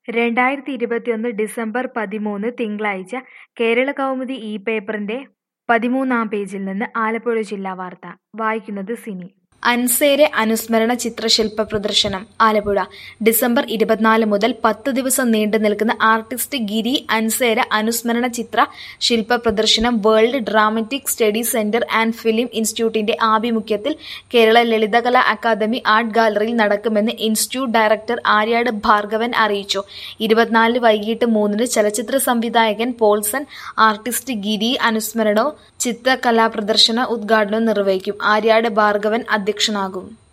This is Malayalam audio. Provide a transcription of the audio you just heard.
രണ്ടായിരത്തി ഇരുപത്തിയൊന്ന് ഡിസംബർ പതിമൂന്ന് തിങ്കളാഴ്ച കേരള കൗമുദി ഈ പേപ്പറിന്റെ പതിമൂന്നാം പേജിൽ നിന്ന് ആലപ്പുഴ ജില്ലാ വാർത്ത വായിക്കുന്നത് സിനി അൻസേരെ അനുസ്മരണ ചിത്രശില്പ പ്രദർശനം ആലപ്പുഴ ഡിസംബർ ഇരുപത്തിനാല് മുതൽ പത്ത് ദിവസം നീണ്ടു നിൽക്കുന്ന ആർട്ടിസ്റ്റ് ഗിരി അൻസേര അനുസ്മരണ ചിത്ര ശില്പ പ്രദർശനം world dramatic study centre and film ഇൻസ്റ്റിറ്റ്യൂട്ടിന്റെ ആഭിമുഖ്യത്തിൽ കേരള ലളിതകലാ അക്കാദമി ആർട്ട് ഗാലറിയിൽ നടക്കുമെന്ന് ഇൻസ്റ്റിറ്റ്യൂട്ട് ഡയറക്ടർ ആര്യാട് ഭാർഗവൻ അറിയിച്ചു ഇരുപത്തിനാലിന് വൈകിട്ട് മൂന്നിന് ചലച്ചിത്ര സംവിധായകൻ പോൾസൺ ആർട്ടിസ്റ്റ് ഗിരി അനുസ്മരണവും ചിത്രകലാ പ്രദർശന ഉദ്ഘാടനവും നിർവഹിക്കും ആര്യാട് ഭാർഗവൻ അധ്യക്ഷനാകും